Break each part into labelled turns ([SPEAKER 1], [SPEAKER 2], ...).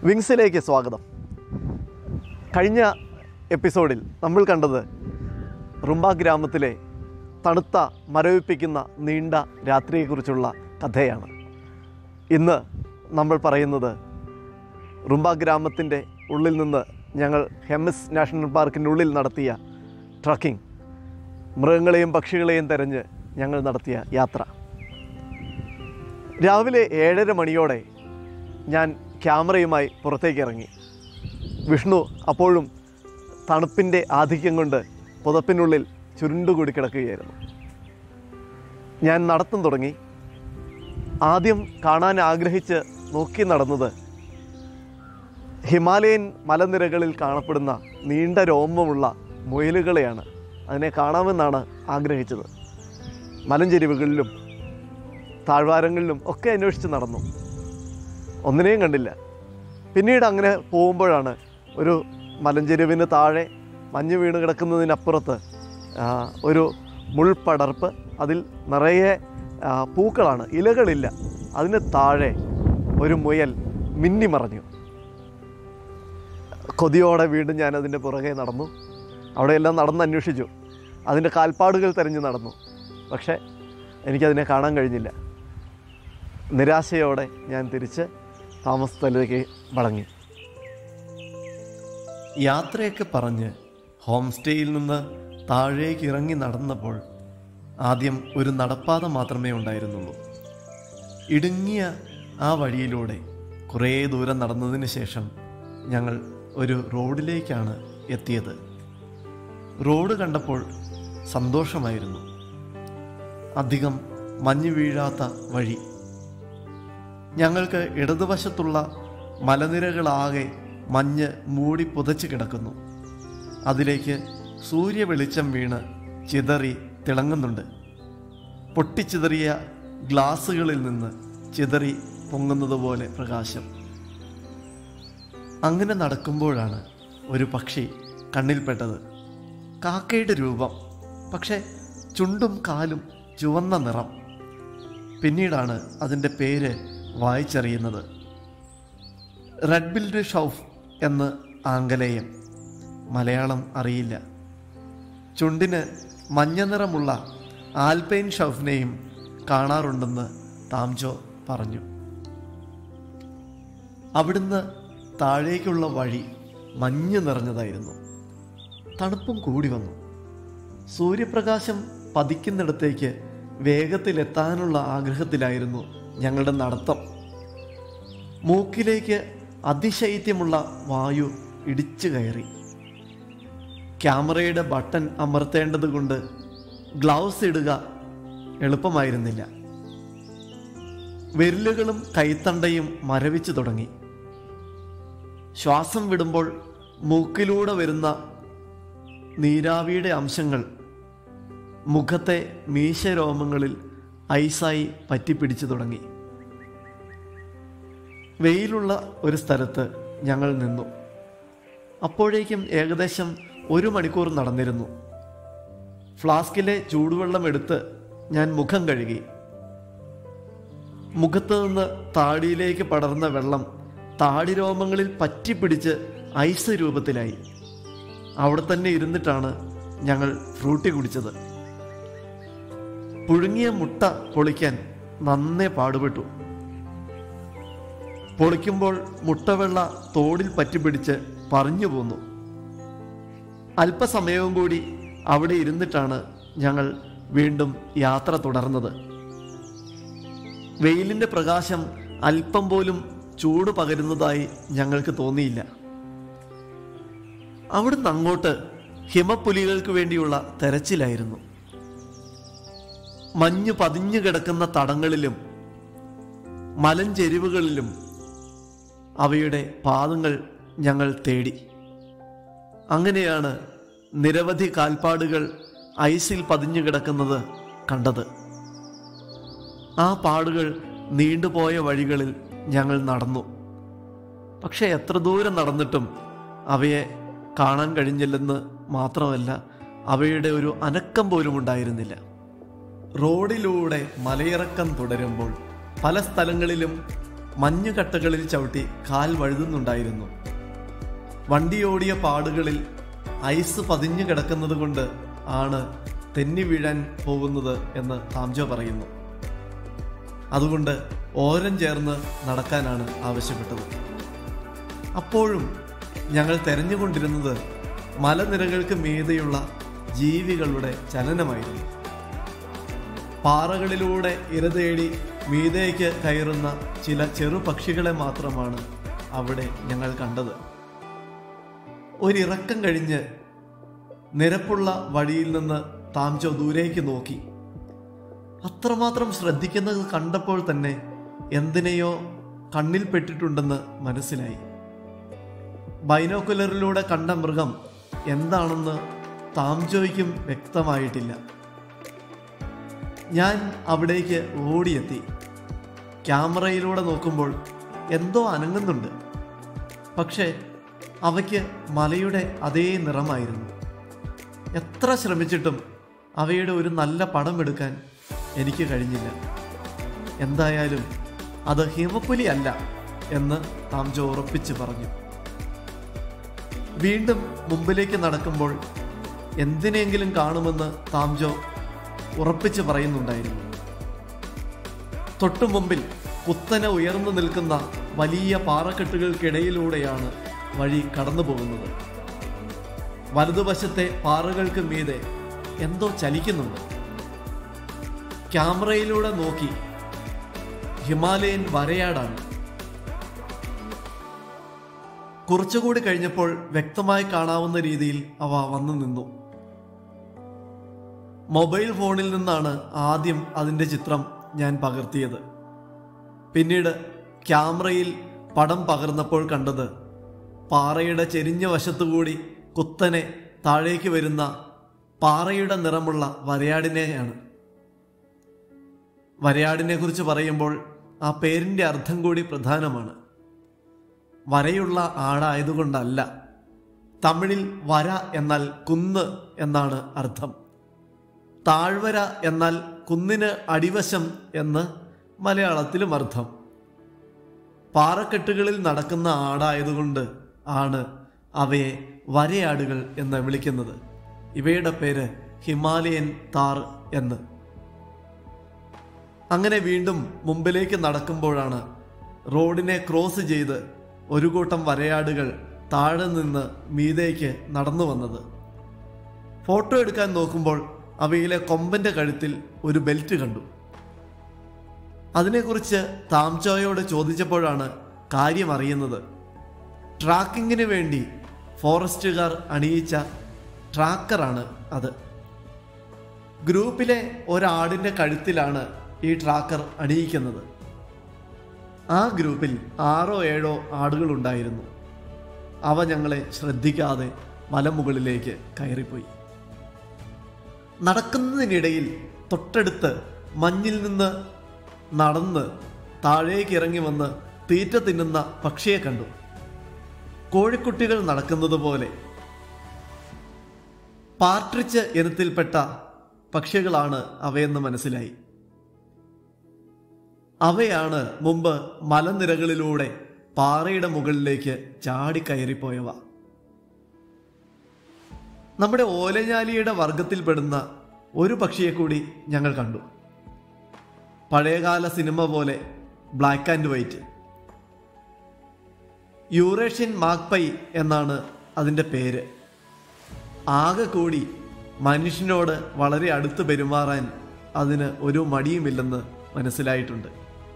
[SPEAKER 1] വിങ്സിലേക്ക് സ്വാഗതം കഴിഞ്ഞ എപ്പിസോഡിൽ നമ്മൾ കണ്ടത് റുംബ ഗ്രാമത്തിലെ തണുത്ത മരവിപ്പിക്കുന്ന നീണ്ട രാത്രിയെക്കുറിച്ചുള്ള കഥയാണ് ഇന്ന് നമ്മൾ പറയുന്നത് റുംബ ഗ്രാമത്തിൻ്റെ ഉള്ളിൽ നിന്ന് ഞങ്ങൾ ഹെമിസ് നാഷണൽ പാർക്കിൻ്റെ ഉള്ളിൽ നടത്തിയ ട്രക്കിംഗ് മൃഗങ്ങളെയും പക്ഷികളെയും തെരഞ്ഞ് ഞങ്ങൾ നടത്തിയ യാത്ര രാവിലെ ഏഴര മണിയോടെ ഞാൻ ക്യാമറയുമായി പുറത്തേക്ക് ഇറങ്ങി വിഷ്ണു അപ്പോഴും തണുപ്പിൻ്റെ ആധിക്യം കൊണ്ട് പുതപ്പിനുള്ളിൽ ചുരുണ്ടുകൂടി കിടക്കുകയായിരുന്നു ഞാൻ നടത്തം തുടങ്ങി ആദ്യം കാണാൻ ആഗ്രഹിച്ച് നോക്കി നടന്നത് ഹിമാലയൻ മലനിരകളിൽ കാണപ്പെടുന്ന നീണ്ട രോമമുള്ള മുയലുകളെയാണ് അതിനെ കാണാമെന്നാണ് ആഗ്രഹിച്ചത് മലഞ്ചെരിവുകളിലും താഴ്വാരങ്ങളിലും ഒക്കെ അന്വേഷിച്ച് നടന്നു ഒന്നിനെയും കണ്ടില്ല പിന്നീട് അങ്ങനെ പോകുമ്പോഴാണ് ഒരു മലഞ്ചെരുവിന് താഴെ മഞ്ഞ് വീണ് കിടക്കുന്നതിനപ്പുറത്ത് ആ, ഒരു മുൾപടർപ്പ് അതിൽ നിറയെ ആ, പൂക്കളാണ് ഇലകളില്ല അതിന് താഴെ ഒരു മുയൽ മിന്നിമറഞ്ഞു കൊതിയോടെ വീണ്ടും ഞാൻ അതിൻ്റെ പുറകെ നടന്നു അവിടെയെല്ലാം നടന്ന് അന്വേഷിച്ചു അതിൻ്റെ കാൽപ്പാടുകൾ തിരഞ്ഞു നടന്നു പക്ഷേ എനിക്കതിനെ കാണാൻ കഴിഞ്ഞില്ല നിരാശയോടെ ഞാൻ തിരിച്ച് താമസസ്ഥലത്തേക്ക് മടങ്ങി യാത്രയൊക്കെ പറഞ്ഞ് ഹോം സ്റ്റേയിൽ നിന്ന് താഴേക്ക് ഇറങ്ങി നടന്നപ്പോൾ ആദ്യം ഒരു നടപ്പാത മാത്രമേ ഉണ്ടായിരുന്നുള്ളൂ ഇടുങ്ങിയ ആ വഴിയിലൂടെ കുറേ ദൂരം നടന്നതിന് ശേഷം ഞങ്ങൾ ഒരു റോഡിലേക്കാണ് എത്തിയത് റോഡ് കണ്ടപ്പോൾ സന്തോഷമായിരുന്നു അധികം മഞ്ഞ് വീഴാത്ത വഴി ഞങ്ങൾക്ക് ഇടതുവശത്തുള്ള മലനിരകളാകെ മഞ്ഞ് മൂടി പുതച്ച് കിടക്കുന്നു അതിലേക്ക് സൂര്യവെളിച്ചം വീണ് ചിതറി തിളങ്ങുന്നുണ്ട് പൊട്ടിച്ചിതറിയ ഗ്ലാസുകളിൽ നിന്ന് ചിതറി പൊങ്ങുന്നത് പോലെ പ്രകാശം അങ്ങനെ നടക്കുമ്പോഴാണ് ഒരു പക്ഷി കണ്ണിൽപ്പെട്ടത് കാക്കയുടെ രൂപം പക്ഷേ ചുണ്ടും കാലും ചുവന്ന നിറം പിന്നീടാണ് അതിൻ്റെ പേര് വായിച്ചറിയുന്നത് റെഡ് ബിൽഡ് ഷൗഫ് എന്ന് ആംഗലേയം മലയാളം അറിയില്ല ചുണ്ടിന് മഞ്ഞ നിറമുള്ള ആൽപൈൻ ഷൗഫിനെയും കാണാറുണ്ടെന്ന് താംജോ പറഞ്ഞു അവിടുന്ന് താഴേക്കുള്ള വഴി മഞ്ഞ് നിറഞ്ഞതായിരുന്നു തണുപ്പും കൂടി വന്നു സൂര്യപ്രകാശം പതിക്കുന്നിടത്തേക്ക് വേഗത്തിലെത്താനുള്ള ആഗ്രഹത്തിലായിരുന്നു ഞങ്ങളുടെ നടത്തം മൂക്കിലേക്ക് അതിശൈത്യമുള്ള വായു ഇടിച്ചു കയറി ക്യാമറയുടെ ബട്ടൺ അമർത്തേണ്ടത് കൊണ്ട് ഗ്ലൗസ് ഇടുക എളുപ്പമായിരുന്നില്ല വിരലുകളും കൈത്തണ്ടയും മരവിച്ചു തുടങ്ങി ശ്വാസം വിടുമ്പോൾ മൂക്കിലൂടെ വരുന്ന നീരാവിയുടെ അംശങ്ങൾ മുഖത്തെ മീശരോമങ്ങളിൽ ഐസായി പറ്റിപ്പിടിച്ചു തുടങ്ങി വെയിലുള്ള ഒരു സ്ഥലത്ത് ഞങ്ങൾ നിന്നു അപ്പോഴേക്കും ഏകദേശം ഒരു മണിക്കൂർ നടന്നിരുന്നു ഫ്ലാസ്കിലെ ചൂടുവെള്ളം എടുത്ത് ഞാൻ മുഖം കഴുകി മുഖത്ത് നിന്ന് താടിയിലേക്ക് പടർന്ന വെള്ളം താടിരോമങ്ങളിൽ പറ്റിപ്പിടിച്ച് ഐസ് രൂപത്തിലായി അവിടെ തന്നെ ഇരുന്നിട്ടാണ് ഞങ്ങൾ ഫ്രൂട്ടി കുടിച്ചത് പുഴുങ്ങിയ മുട്ട പൊളിക്കാൻ നന്നേ പാടുപെട്ടു പൊളിക്കുമ്പോൾ മുട്ടവെള്ള തോടിൽ പറ്റിപ്പിടിച്ച് പറഞ്ഞു പോന്നു അല്പസമയവും കൂടി അവിടെ ഇരുന്നിട്ടാണ് ഞങ്ങൾ വീണ്ടും യാത്ര തുടർന്നത് വെയിലിന്റെ പ്രകാശം അല്പം പോലും ചൂട് പകരുന്നതായി ഞങ്ങൾക്ക് തോന്നിയില്ല അവിടുന്ന് അങ്ങോട്ട് ഹിമപ്പുലികൾക്ക് വേണ്ടിയുള്ള തെരച്ചിലായിരുന്നു മഞ്ഞ് പതിഞ്ഞു കിടക്കുന്ന തടങ്ങളിലും മലഞ്ചെരിവുകളിലും അവയുടെ പാദങ്ങൾ ഞങ്ങൾ തേടി അങ്ങനെയാണ് നിരവധി കാൽപ്പാടുകൾ ഐസിൽ പതിഞ്ഞു കിടക്കുന്നത് കണ്ടത് ആ പാടുകൾ നീണ്ടുപോയ വഴികളിൽ ഞങ്ങൾ നടന്നു പക്ഷെ എത്ര ദൂരം നടന്നിട്ടും അവയെ കാണാൻ കഴിഞ്ഞില്ലെന്ന് മാത്രമല്ല അവയുടെ ഒരു അനക്കം പോലും ഉണ്ടായിരുന്നില്ല റോഡിലൂടെ മലയിറക്കം തുടരുമ്പോൾ പല സ്ഥലങ്ങളിലും മഞ്ഞുകട്ടകളിൽ ചവിട്ടി കാൽ വഴുതുന്നുണ്ടായിരുന്നു വണ്ടി ഓടിയ പാടുകളിൽ ഐസ് പതിഞ്ഞു കിടക്കുന്നത് കൊണ്ട് ആണ് തെന്നി വീഴാൻ പോകുന്നത് എന്ന് താംജോ പറയുന്നു അതുകൊണ്ട് ഓരം ചേർന്ന് നടക്കാനാണ് ആവശ്യപ്പെട്ടത് അപ്പോഴും ഞങ്ങൾ തെരഞ്ഞുകൊണ്ടിരുന്നത് മലനിരകൾക്ക് മീതെയുള്ള ജീവികളുടെ ചലനമായിരുന്നു പാറകളിലൂടെ ഇരതേടി മീതേക്ക് കയറുന്ന ചില ചെറു പക്ഷികളെ മാത്രമാണ് അവിടെ ഞങ്ങൾ കണ്ടത് ഒരിറക്കം കഴിഞ്ഞ് നിരപ്പുള്ള വഴിയിൽ നിന്ന് താംചോ ദൂരേക്ക് നോക്കി അത്രമാത്രം ശ്രദ്ധിക്കുന്നത് കണ്ടപ്പോൾ തന്നെ എന്തിനെയോ കണ്ണിൽ പെട്ടിട്ടുണ്ടെന്ന് മനസ്സിലായി ബൈനോക്കുലറിലൂടെ കണ്ട മൃഗം എന്താണെന്ന് താംജോയ്ക്കും വ്യക്തമായിട്ടില്ല ഞാൻ അവിടേക്ക് ഓടിയെത്തി ക്യാമറയിലൂടെ നോക്കുമ്പോൾ എന്തോ അനങ്ങുന്നുണ്ട് പക്ഷേ അവയ്ക്ക് മലയുടെ അതേ നിറമായിരുന്നു എത്ര ശ്രമിച്ചിട്ടും അവയുടെ ഒരു നല്ല പടം എടുക്കാൻ എനിക്ക് കഴിഞ്ഞില്ല എന്തായാലും അത് ഹിമപ്പുലി അല്ല എന്ന് താംജോ ഉറപ്പിച്ച് പറഞ്ഞു വീണ്ടും മുമ്പിലേക്ക് നടക്കുമ്പോൾ എന്തിനെങ്കിലും കാണുമെന്ന് താംജോ ഉറപ്പിച്ച് പറയുന്നുണ്ടായിരുന്നു തൊട്ടു മുമ്പിൽ കുത്തനെ ഉയർന്നു നിൽക്കുന്ന വലിയ പാറക്കെട്ടുകൾക്കിടയിലൂടെയാണ് വഴി കടന്നു പോകുന്നത് വലതുവശത്തെ പാറകൾക്ക് മീതെ എന്തോ ചലിക്കുന്നുണ്ട് ക്യാമറയിലൂടെ നോക്കി ഹിമാലയൻ വരയാടാണ് കുറച്ചുകൂടി കഴിഞ്ഞപ്പോൾ വ്യക്തമായി കാണാവുന്ന രീതിയിൽ അവ വന്നു നിന്നു മൊബൈൽ ഫോണിൽ നിന്നാണ് ആദ്യം അതിൻ്റെ ചിത്രം ഞാൻ പകർത്തിയത് പിന്നീട് ക്യാമറയിൽ പടം പകർന്നപ്പോൾ കണ്ടത് പാറയുടെ ചെരിഞ്ഞ വശത്തുകൂടി കുത്തനെ താഴേക്ക് വരുന്ന പാറയുടെ നിറമുള്ള വരയാടിനെയാണ് വരയാടിനെ കുറിച്ച് പറയുമ്പോൾ ആ പേരിൻ്റെ അർത്ഥം കൂടി പ്രധാനമാണ് വരയുള്ള ആടായതുകൊണ്ടല്ല തമിഴിൽ വര എന്നാൽ കുന്ന് എന്നാണ് അർത്ഥം താഴ്വര എന്നാൽ കുന്നിന് അടിവശം എന്ന് മലയാളത്തിലും അർത്ഥം പാറക്കെട്ടുകളിൽ നടക്കുന്ന ആടായതുകൊണ്ട് ആണ് അവയെ വരയാടുകൾ എന്ന് വിളിക്കുന്നത് ഇവയുടെ പേര് ഹിമാലയൻ താർ എന്ന് അങ്ങനെ വീണ്ടും മുമ്പിലേക്ക് നടക്കുമ്പോഴാണ് റോഡിനെ ക്രോസ് ചെയ്ത് ഒരു കൂട്ടം വരയാടുകൾ താഴെ നിന്ന് മീതേക്ക് നടന്നു വന്നത് ഫോട്ടോ എടുക്കാൻ നോക്കുമ്പോൾ അവയിലെ കൊമ്പന്റെ കഴുത്തിൽ ഒരു ബെൽറ്റ് കണ്ടു അതിനെക്കുറിച്ച് താംചോയോട് ചോദിച്ചപ്പോഴാണ് കാര്യം അറിയുന്നത് ട്രാക്കിങ്ങിന് വേണ്ടി ഫോറസ്റ്റുകാർ അണിയിച്ച ട്രാക്കറാണ് അത് ഗ്രൂപ്പിലെ ഒരാടിൻ്റെ കഴുത്തിലാണ് ഈ ട്രാക്കർ അണിയിക്കുന്നത് ആ ഗ്രൂപ്പിൽ ആറോ ഏഴോ ആടുകളുണ്ടായിരുന്നു അവ ഞങ്ങളെ ശ്രദ്ധിക്കാതെ മലമുകളിലേക്ക് കയറിപ്പോയി നടക്കുന്നതിനിടയിൽ തൊട്ടടുത്ത് മഞ്ഞിൽ നിന്ന് നടന്ന് താഴേക്ക് ഇറങ്ങി വന്ന് തീറ്റ തിന്നുന്ന പക്ഷിയെ കണ്ടു കോഴിക്കുട്ടികൾ നടക്കുന്നത് പോലെ പാർട്രിച്ച് ഇനത്തിൽപ്പെട്ട പക്ഷികളാണ് അവയെന്ന് മനസ്സിലായി അവയാണ് മുമ്പ് മലനിരകളിലൂടെ പാറയുടെ മുകളിലേക്ക് ചാടിക്കയറിപ്പോയവ നമ്മുടെ ഓലഞ്ഞാലിയുടെ വർഗത്തിൽപ്പെടുന്ന ഒരു പക്ഷിയെ കൂടി ഞങ്ങൾ കണ്ടു പഴയകാല സിനിമ പോലെ black and white Eurasian magpie എന്നാണ് അതിൻ്റെ പേര് ആകെ കൂടി മനുഷ്യനോട് വളരെ അടുത്ത് പെരുമാറാൻ അതിന് ഒരു മടിയുമില്ലെന്ന് മനസ്സിലായിട്ടുണ്ട്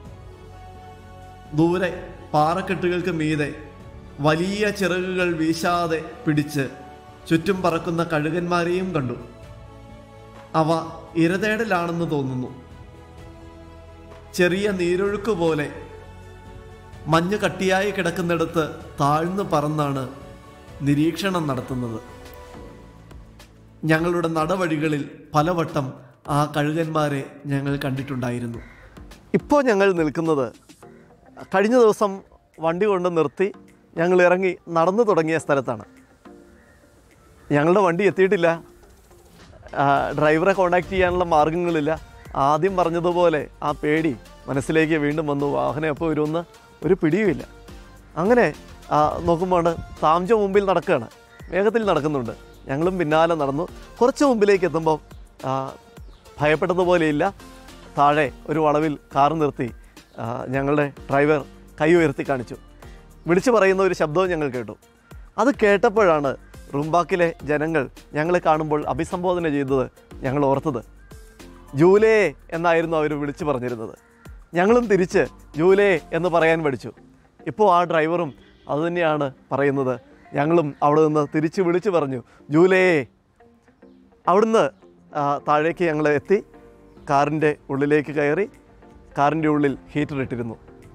[SPEAKER 1] ദൂരെ പാറക്കെട്ടുകൾക്ക് മീതെ വലിയ ചിറകുകൾ വീശാതെ പിടിച്ച് ചുറ്റും പറക്കുന്ന കഴുകന്മാരെയും കണ്ടു അവ ഇരതേടലാണെന്ന് തോന്നുന്നു ചെറിയ നീരൊഴുക്ക് പോലെ മഞ്ഞ് കട്ടിയായി കിടക്കുന്നിടത്ത് താഴ്ന്നു പറന്നാണ് നിരീക്ഷണം നടത്തുന്നത് ഞങ്ങളുടെ നടവഴികളിൽ പലവട്ടം ആ കഴുകന്മാരെ ഞങ്ങൾ കണ്ടിട്ടുണ്ടായിരുന്നു ഇപ്പോൾ ഞങ്ങൾ നിൽക്കുന്നത് കഴിഞ്ഞ ദിവസം വണ്ടി കൊണ്ട് നിർത്തി ഞങ്ങൾ ഇറങ്ങി നടന്നു തുടങ്ങിയ സ്ഥലത്താണ് ഞങ്ങളുടെ വണ്ടി എത്തിയിട്ടില്ല ആ, ഡ്രൈവറെ കോണ്ടാക്ട് ചെയ്യാനുള്ള മാർഗങ്ങളില്ല ആദ്യം പറഞ്ഞതുപോലെ ആ പേടി മനസ്സിലേക്ക് വീണ്ടും വന്നു വാഹനം എപ്പോൾ വരുമെന്ന് ഒരു പിടിയുമില്ല അങ്ങനെ ആ, നോക്കുമ്പോൾ താമജ മുമ്പിൽ നടക്കുകയാണ് വേഗത്തിൽ നടക്കുന്നുണ്ട് ഞങ്ങളും പിന്നാലെ നടന്നു കുറച്ച് മുമ്പിലേക്ക് എത്തുമ്പോൾ ആ, ഭയപ്പെട്ടതുപോലെയില്ല താഴെ ഒരു വളവിൽ കാർ നിർത്തി ആ, ഞങ്ങളുടെ ഡ്രൈവർ കൈ ഉയർത്തി കാണിച്ചു വിളിച്ചു പറയുന്ന ഒരു ശബ്ദവും ഞങ്ങൾ കേട്ടു അത് കേട്ടപ്പോഴാണ് റുംബാക്കിലെ ജനങ്ങൾ ഞങ്ങളെ കാണുമ്പോൾ അഭിസംബോധന ചെയ്തത് ഞങ്ങൾ ഓർത്തത് ജൂലേ എന്നായിരുന്നു അവർ വിളിച്ചു പറഞ്ഞിരുന്നത് ഞങ്ങളും തിരിച്ച് ജൂലേ എന്ന് പറയാൻ പഠിച്ചു ഇപ്പോൾ ആ ഡ്രൈവറും അതുതന്നെയാണ് പറയുന്നത് ഞങ്ങളും അവിടെ നിന്ന് തിരിച്ച് വിളിച്ചു പറഞ്ഞു ജൂലേ അവിടുന്ന് ആ, താഴേക്ക് ഞങ്ങൾ എത്തി കാറിൻ്റെ ഉള്ളിലേക്ക് കയറി കാറിൻ്റെ ഉള്ളിൽ ഹീറ്റർ ഇട്ടിരുന്നു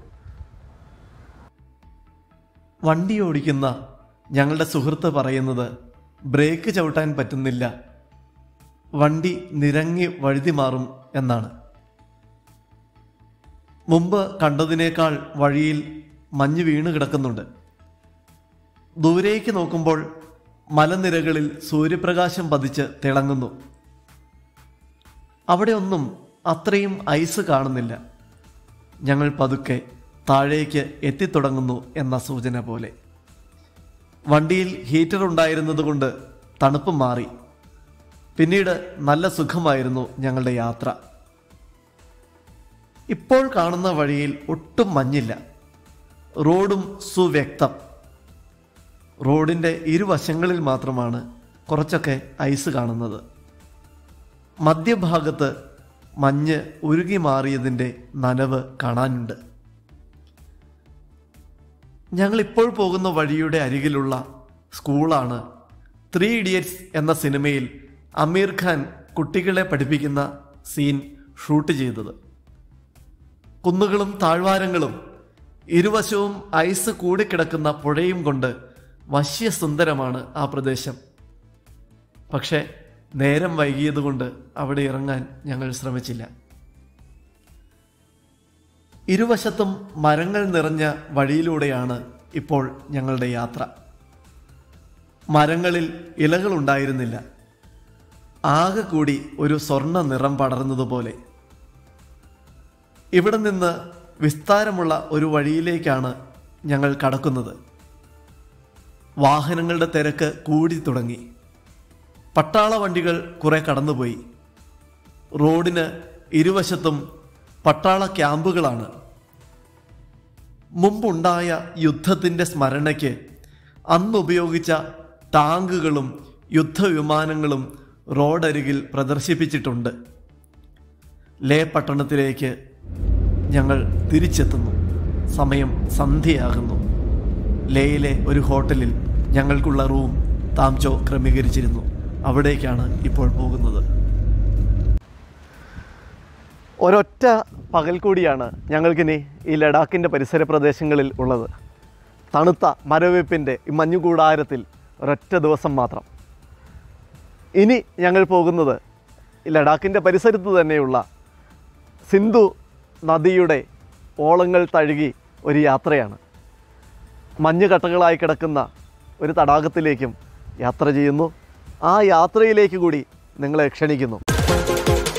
[SPEAKER 1] വണ്ടി ഓടിക്കുന്ന ഞങ്ങളുടെ സുഹൃത്ത് പറയുന്നത് ബ്രേക്ക് ചവിട്ടാൻ പറ്റുന്നില്ല വണ്ടി നിരങ്ങി വഴുതി മാറും എന്നാണ് മുമ്പ് കണ്ടതിനേക്കാൾ വഴിയിൽ മഞ്ഞ് വീണ് കിടക്കുന്നുണ്ട് ദൂരേക്ക് നോക്കുമ്പോൾ മലനിരകളിൽ സൂര്യപ്രകാശം പതിച്ച് തിളങ്ങുന്നു അവിടെ ഒന്നും അത്രയും ഐസ് കാണുന്നില്ല ഞങ്ങൾ പതുക്കെ താഴേക്ക് എത്തിത്തുടങ്ങുന്നു എന്ന സൂചന പോലെ വണ്ടിയിൽ ഹീറ്റർ ഉണ്ടായിരുന്നതുകൊണ്ട് തണുപ്പ് മാറി പിന്നീട് നല്ല സുഖമായിരുന്നു ഞങ്ങളുടെ യാത്ര ഇപ്പോൾ കാണുന്ന വഴിയിൽ ഒട്ടും മഞ്ഞില്ല റോഡും സുവ്യക്തം റോഡിൻ്റെ ഇരുവശങ്ങളിൽ മാത്രമാണ് കുറച്ചൊക്കെ ഐസ് കാണുന്നത് മധ്യഭാഗത്ത് മഞ്ഞ് ഉരുകി മാറിയതിൻ്റെ നനവ് കാണാനുണ്ട് ഞങ്ങൾ ഇപ്പോൾ പോകുന്ന വഴിയുടെ അരികിലുള്ള സ്കൂളാണ് ത്രീ ഇഡിയറ്റ്സ് എന്ന സിനിമയിൽ അമീർ ഖാൻ കുട്ടികളെ പഠിപ്പിക്കുന്ന സീൻ ഷൂട്ട് ചെയ്തത് കുന്നുകളും താഴ്വാരങ്ങളും ഇരുവശവും ഐസ് കൂടിക്കിടക്കുന്ന പുഴയും കൊണ്ട് വശ്യസുന്ദരമാണ് ആ പ്രദേശം പക്ഷേ നേരം വൈകിയതുകൊണ്ട് അവിടെ ഇറങ്ങാൻ ഞങ്ങൾ ശ്രമിച്ചില്ല ഇരുവശത്തും മരങ്ങൾ നിറഞ്ഞ വഴിയിലൂടെയാണ് ഇപ്പോൾ ഞങ്ങളുടെ യാത്ര മരങ്ങളിൽ ഇലകളുണ്ടായിരുന്നില്ല ആകെ കൂടി ഒരു സ്വർണ്ണ നിറം പടർന്നതുപോലെ ഇവിടെ നിന്ന് വിസ്താരമുള്ള ഒരു വഴിയിലേക്കാണ് ഞങ്ങൾ കടക്കുന്നത് വാഹനങ്ങളുടെ തിരക്ക് കൂടി തുടങ്ങി പട്ടാള വണ്ടികൾ കുറെ കടന്നുപോയി റോഡിന് ഇരുവശത്തും പട്ടാള ക്യാമ്പുകളാണ് മുമ്പുണ്ടായ യുദ്ധത്തിൻ്റെ സ്മരണയ്ക്ക് അന്ന് ഉപയോഗിച്ച ടാങ്കുകളും യുദ്ധവിമാനങ്ങളും റോഡരികിൽ പ്രദർശിപ്പിച്ചിട്ടുണ്ട് ലേ പട്ടണത്തിലേക്ക് ഞങ്ങൾ തിരിച്ചെത്തുന്നു സമയം സന്ധ്യയാകുന്നു ലേയിലെ ഒരു ഹോട്ടലിൽ ഞങ്ങൾക്കുള്ള റൂം താംചോ ക്രമീകരിച്ചിരുന്നു അവിടേക്കാണ് ഇപ്പോൾ പോകുന്നത് ഒരൊറ്റ പകൽ കൂടിയാണ് ഞങ്ങൾക്കിനി ഈ ലഡാക്കിൻ്റെ പരിസര പ്രദേശങ്ങളിൽ ഉള്ളത് തണുത്ത മരവിപ്പിൻ്റെ ഈ മഞ്ഞുകൂടാരത്തിൽ ഒരൊറ്റ ദിവസം മാത്രം ഇനി ഞങ്ങൾ പോകുന്നത് ഈ ലഡാക്കിൻ്റെ പരിസരത്ത് തന്നെയുള്ള സിന്ധു നദിയുടെ ഓളങ്ങൾ തഴുകി ഒരു യാത്രയാണ് മഞ്ഞുകട്ടകളായി കിടക്കുന്ന ഒരു തടാകത്തിലേക്കും യാത്ര ചെയ്യുന്നു ആ യാത്രയിലേക്ക് കൂടി നിങ്ങളെ ക്ഷണിക്കുന്നു